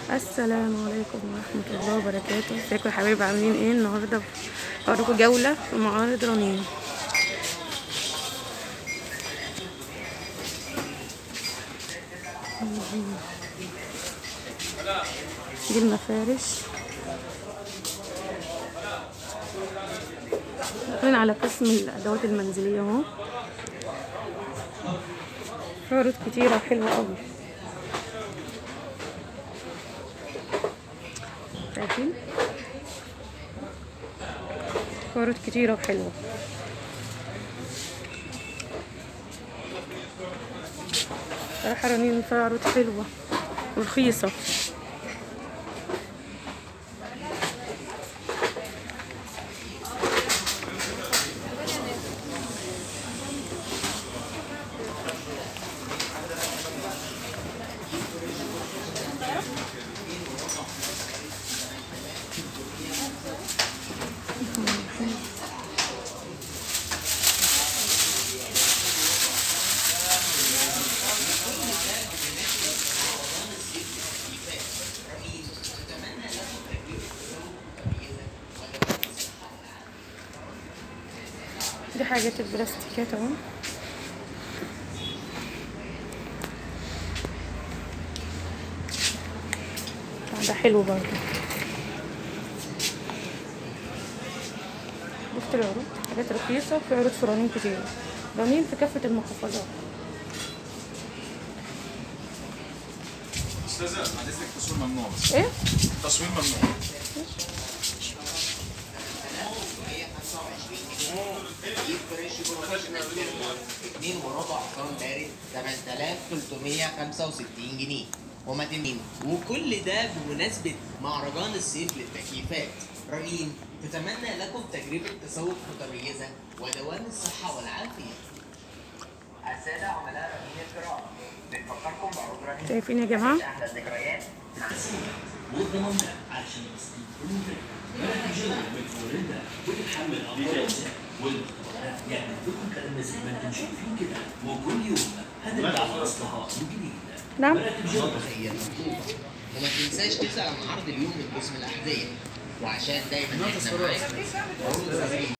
السلام عليكم ورحمة الله وبركاته ازيكم يا حبايبي عاملين ايه النهاردة هوريكم جولة في معارض رنين دي المفارش داخلين على قسم الأدوات المنزلية اهو في عروض كتيرة وحلوة أوي شايفين في عروض كتيرة وحلوة صراحة رنين فيها عروض حلوة ورخيصة دي حاجات البلاستيكات اهو ده حلو برضه شفت العروض حاجات رخيصة في عروض في رنين كتير رنين في كافة المحافظات استاذه بعد اذنك تصوير ممنوع بس ايه تصوير ممنوع اتنين وربع فرن بارد 8365 جنيه وما تنين وكل ده بمناسبة مهرجان الصيف للتكييفات رنين تتمنى لكم تجربة تسوق متميزة ودوام الصحة والعافية السادة عملاء رنين الكرام بنفكركم بعروض رنين شايفين يا جماعة أحلى الذكريات مع سيما والضمانات علشان تستمر مناهج والفلوريدا وتتحمل امراض والاختبارات يعني لكم كلام زي ما انتم شايفين كده وكل يوم هنرجع في اصلها من جديد نعم مراتب جوده هي المطلوبة وما تنساش تسأل عن عرض اليوم من قسم الأحذية وعشان دايما احنا معاك عروض رهيبة